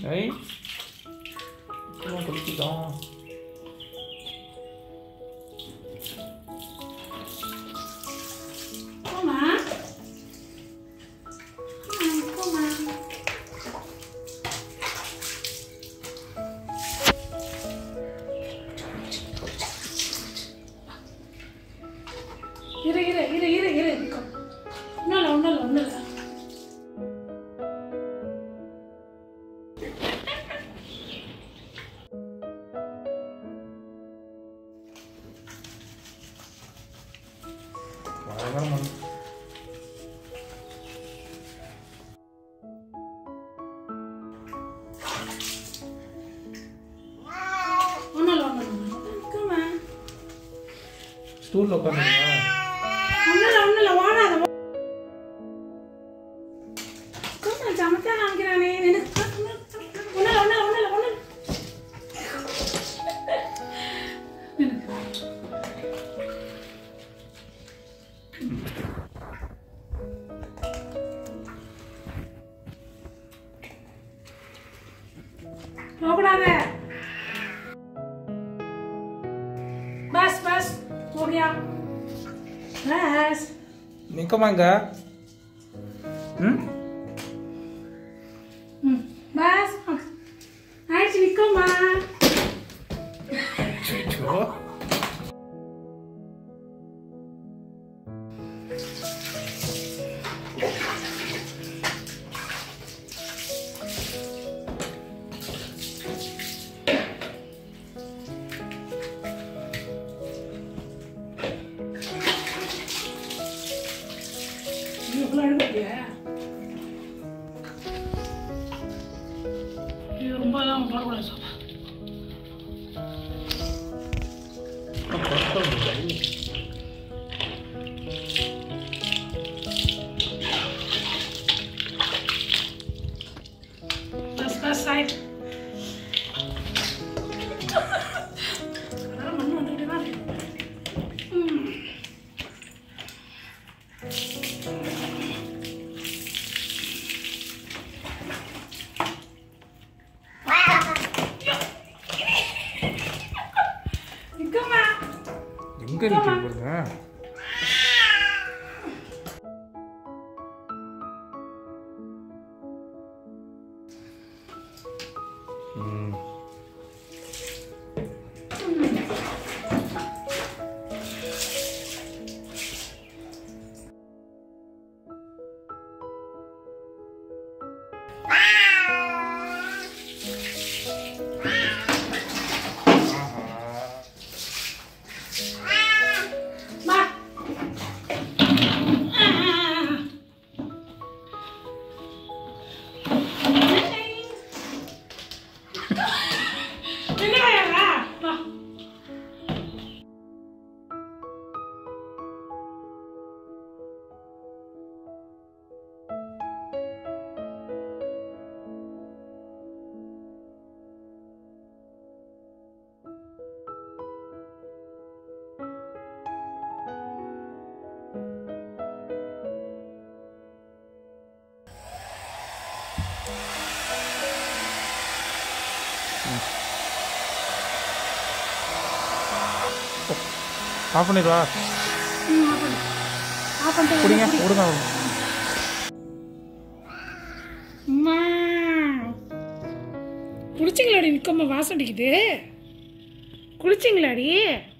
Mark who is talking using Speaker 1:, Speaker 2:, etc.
Speaker 1: ஐய் இப்பதான் குளிச்சிட்டோம்
Speaker 2: போமா ம், போமா இரு இரு இரு இரு இரு இருக்கும் ஒன்றும் இல்லை ஒன்றும் இல்லை ஒன்றும் இல்லை
Speaker 1: பயங்கர மண்
Speaker 2: ஒன்றும் இல்லை ஒன்றும் இல்லை இருக்குமா
Speaker 1: ஸ்டூலில் உட்காந்துருங்க
Speaker 2: ஒன்றும் இல்லை ஒன்றும் இல்லை ஓடாத கொஞ்சம் சமத்தா காமிக்கிறானே எனக்கு ஒன்றும் இல்லை ஒன்றும் இல்லை ஒன்றும் இல்லை ஒன்றும் போகக்கூடாத बस बस हो गया बस
Speaker 1: நிற்கமாங்க ம்
Speaker 2: हम्म, बस आइज निकम्मा
Speaker 1: அச்சோ
Speaker 2: இவ்வளோ அழுகுறியா இது ரொம்ப தான் வரக்கூடாது சார் बस बस साइड அதெல்லாம் மண்ணு வந்துக்கிட்டே தான் இருக்கு ம். நிக்கம்மா
Speaker 1: எங்கே நிற்க போகிறீங்க ம்
Speaker 2: வா என்ன வா வா
Speaker 1: ஆஃப் பண்ணிடுவா
Speaker 2: ஆஃப் பண்ணிட்டு
Speaker 1: பிடிங்க விடுங்க
Speaker 2: அம்மா குளிச்சிங்களாடி நிற்கம்மா வாசம் அடிக்குது குளிச்சிங்களாடி